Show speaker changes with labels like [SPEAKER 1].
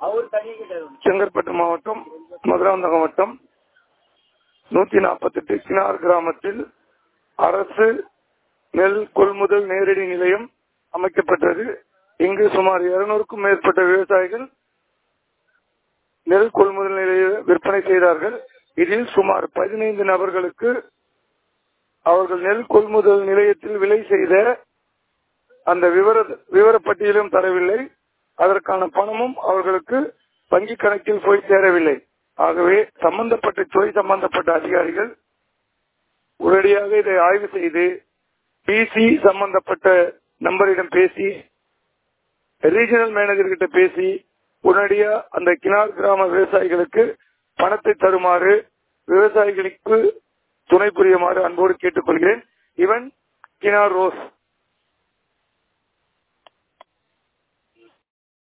[SPEAKER 1] செங்கற்பட்டு மாவட்டம் மதுராந்தகம் வட்டம் நூத்தி நாற்பத்தி எட்டு கினார் கிராமத்தில் அரசு நெல் கொள்முதல் நேரடி நிலையம் அமைக்கப்பட்டது இங்கு சுமார் இருநூறுக்கும் மேற்பட்ட விவசாயிகள் நெல் கொள்முதல் நிலைய விற்பனை செய்தார்கள் இதில் சுமார் பதினைந்து நபர்களுக்கு அவர்கள் நெல் கொள்முதல் நிலையத்தில் விலை செய்த அந்த விவர விவரப்பட்டியலும் தரவில்லை அதற்கான பணமும் அவர்களுக்கு வங்கி கணக்கில் போய் சேரவில்லை ஆகவே சம்பந்தப்பட்ட துறை சம்பந்தப்பட்ட அதிகாரிகள் உடனடியாக இதை ஆய்வு செய்து பிசி சம்பந்தப்பட்ட நம்பரிடம் பேசி ரீஜனல் மேனேஜர் கிட்ட பேசி உடனடியா அந்த கினார் கிராம விவசாயிகளுக்கு பணத்தை தருமாறு விவசாயிகளுக்கு துணை புரியுமாறு அன்போடு கேட்டுக்கொள்கிறேன் இவன் கினார் ரோஸ்